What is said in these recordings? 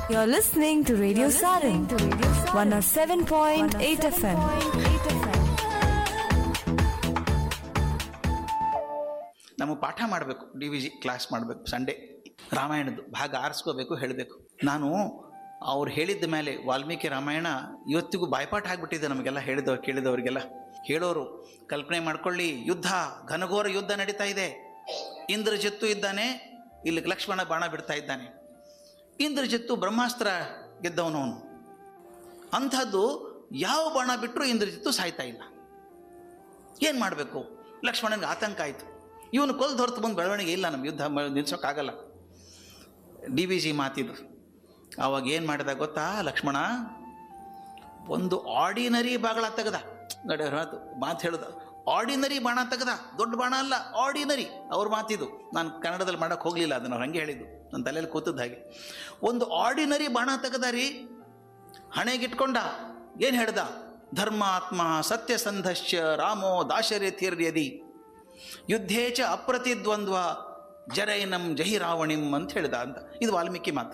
You're listening to Radio Sarin, 107.8 FM. ನಮಗೆ ಪಾಠ ಮಾಡಬೇಕು ಡಿ ವಿ ಜಿ ಕ್ಲಾಸ್ ಮಾಡಬೇಕು ಸಂಡೇ ರಾಮಾಯಣದ್ದು ಭಾಗ ಆರಿಸ್ಕೋಬೇಕು ಹೇಳಬೇಕು ನಾನು ಅವ್ರು ಹೇಳಿದ್ದ ಮೇಲೆ ವಾಲ್ಮೀಕಿ ರಾಮಾಯಣ ಇವತ್ತಿಗೂ ಬಾಯ್ಪಾಠ ಆಗಿಬಿಟ್ಟಿದೆ ನಮಗೆಲ್ಲ ಹೇಳಿದವ್ರು ಕೇಳಿದವರಿಗೆಲ್ಲ ಹೇಳೋರು ಕಲ್ಪನೆ ಮಾಡ್ಕೊಳ್ಳಿ ಯುದ್ಧ ಘನಘೋರ ಯುದ್ಧ ನಡೀತಾ ಇದೆ ಇಂದ್ರಜಿತ್ತು ಇದ್ದಾನೆ ಇಲ್ಲಿ ಲಕ್ಷ್ಮಣ ಬಾಣ ಬಿಡ್ತಾ ಇದ್ದಾನೆ ಇಂದ್ರಜಿತ್ತು ಬ್ರಹ್ಮಾಸ್ತ್ರ ಗೆದ್ದವನು ಅವನು ಅಂಥದ್ದು ಯಾವ ಬಾಣ ಬಿಟ್ಟರು ಇಂದ್ರಜಿತ್ತು ಸಾಯ್ತಾ ಇಲ್ಲ ಏನು ಮಾಡಬೇಕು ಲಕ್ಷ್ಮಣನಿಗೆ ಆತಂಕ ಆಯಿತು ಇವನು ಕೊಲ್ದು ಹೊರತು ಬಂದು ಬೆಳವಣಿಗೆ ಇಲ್ಲ ನಮ್ಮ ಯುದ್ಧ ಮ- ನಿಲ್ಸೋಕ್ಕಾಗಲ್ಲ ಡಿ ವಿ ಜಿ ಮಾತಿದು ಅವಾಗ ಏನು ಮಾಡಿದ ಗೊತ್ತಾ ಲಕ್ಷ್ಮಣ ಒಂದು ಆರ್ಡಿನರಿ ಬಾಗಳ ತೆಗೆದ ನೋಡಿ ಅವ್ರ ಮಾತು ಮಾತು ಹೇಳುದ ಆರ್ಡಿನರಿ ಬಾಣ ತೆಗೆದ ದೊಡ್ಡ ಬಾಣ ಅಲ್ಲ ಆರ್ಡಿನರಿ ಅವ್ರ ಮಾತಿದು ನಾನು ಕನ್ನಡದಲ್ಲಿ ಮಾಡೋಕ್ಕೆ ಹೋಗಲಿಲ್ಲ ಅದನ್ನು ಅವ್ರು ಹಂಗೆ ಹೇಳಿದ್ದು ನನ್ನ ತಲೆಯಲ್ಲಿ ಕೂತದ್ದು ಹಾಗೆ ಒಂದು ಆರ್ಡಿನರಿ ಬಾಣ ತೆಗೆದ ರೀ ಹಣೆಗಿಟ್ಕೊಂಡ ಏನು ಹೇಳ್ದ ಧರ್ಮಾತ್ಮ ಸತ್ಯಸಂಧಶ್ಚ ರಾಮೋ ದಾಶರಥಿರ್ಯದಿ ಯುದ್ಧೇ ಚ ಅಪ್ರತಿದ್ವಂದ್ವ ಜರೈನಂ ಜಹಿ ರಾವಣಿಂ ಅಂತ ಹೇಳ್ದ ಅಂತ ಇದು ವಾಲ್ಮೀಕಿ ಮಾತು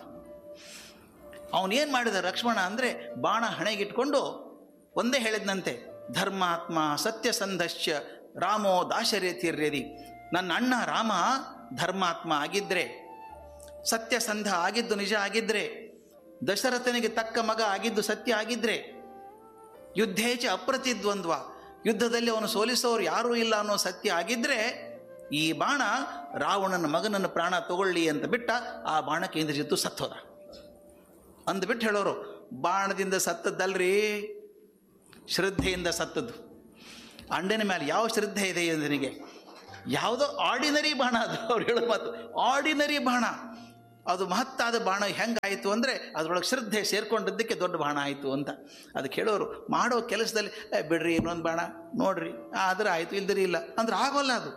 ಅವನೇನು ಮಾಡಿದ ಲಕ್ಷ್ಮಣ ಅಂದರೆ ಬಾಣ ಹಣೆಗಿಟ್ಕೊಂಡು ಒಂದೇ ಹೇಳಿದ್ನಂತೆ ಧರ್ಮಾತ್ಮ ಸತ್ಯಸಂಧಶ್ಚ ರಾಮೋ ದಾಶರಥಿರ್ಯದಿ ನನ್ನ ಅಣ್ಣ ರಾಮ ಧರ್ಮಾತ್ಮ ಆಗಿದ್ದರೆ ಸತ್ಯಸಂಧ ಆಗಿದ್ದು ನಿಜ ಆಗಿದ್ದರೆ ದಶರಥನಿಗೆ ತಕ್ಕ ಮಗ ಆಗಿದ್ದು ಸತ್ಯ ಆಗಿದ್ದರೆ ಯುದ್ಧೇಚ ಅಪ್ರತಿದ್ವಂದ್ವ ಯುದ್ಧದಲ್ಲಿ ಅವನು ಸೋಲಿಸೋರು ಯಾರೂ ಇಲ್ಲ ಅನ್ನೋ ಸತ್ಯ ಆಗಿದ್ದರೆ ಈ ಬಾಣ ರಾವಣನ ಮಗನನ್ನು ಪ್ರಾಣ ತಗೊಳ್ಳಿ ಅಂತ ಬಿಟ್ಟ ಆ ಬಾಣಕ್ಕೆ ಇಂದ್ರಜಿತ್ತು ಸತ್ತೋದ ಅಂದ್ಬಿಟ್ಟು ಹೇಳೋರು ಬಾಣದಿಂದ ಸತ್ತದ್ದಲ್ರಿ ಶ್ರದ್ಧೆಯಿಂದ ಸತ್ತದ್ದು ಅಂಡಿನ ಮೇಲೆ ಯಾವ ಶ್ರದ್ಧೆ ಇದೆ ನಿನಗೆ ಯಾವುದೋ ಆರ್ಡಿನರಿ ಬಾಣ ಅದು ಅವ್ರು ಹೇಳೋ ಮಾತು ಆರ್ಡಿನರಿ ಬಾಣ ಅದು ಮಹತ್ತಾದ ಬಾಣ ಹೆಂಗಾಯಿತು ಅಂದರೆ ಅದರೊಳಗೆ ಶ್ರದ್ಧೆ ಸೇರ್ಕೊಂಡಿದ್ದಕ್ಕೆ ದೊಡ್ಡ ಬಾಣ ಆಯಿತು ಅಂತ ಅದಕ್ಕೆ ಹೇಳೋರು ಮಾಡೋ ಕೆಲಸದಲ್ಲಿ "ಏ, ಬಿಡ್ರಿ ಇನ್ನೊಂದು ಬಾಣ ನೋಡ್ರಿ ಆದ್ರೆ ಆಯಿತು ಇಲ್ದಿರಿ ಇಲ್ಲ ಅಂದ್ರೆ ಆಗೋಲ್ಲ ಅದು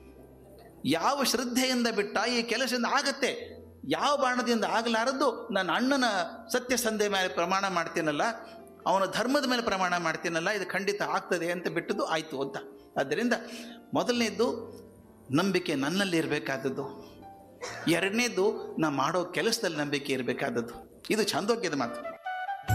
ಯಾವ ಶ್ರದ್ಧೆಯಿಂದ ಬಿಟ್ಟ ಈ ಕೆಲಸದಿಂದ ಆಗತ್ತೆ ಯಾವ ಬಾಣದಿಂದ ಆಗಲಾರದ್ದು ನನ್ನ ಅಣ್ಣನ ಸತ್ಯಸಂಧೆ ಮೇಲೆ ಪ್ರಮಾಣ ಮಾಡ್ತೀನಲ್ಲ ಅವನ ಧರ್ಮದ ಮೇಲೆ ಪ್ರಮಾಣ ಮಾಡ್ತೀನಲ್ಲ ಇದು ಖಂಡಿತ ಆಗ್ತದೆ ಅಂತ ಬಿಟ್ಟದ್ದು ಆಯಿತು ಅಂತ ಆದ್ದರಿಂದ ಮೊದಲನೇದ್ದು ನಂಬಿಕೆ ನನ್ನಲ್ಲಿ ಇರಬೇಕಾದದ್ದು ಎರಡನೇದು ನಾ ಮಾಡೋ ಕೆಲಸದಲ್ಲಿ ನಂಬಿಕೆ ಇರಬೇಕಾದದ್ದು ಇದು ಛಂದೋಗ್ಯದ ಮಾತು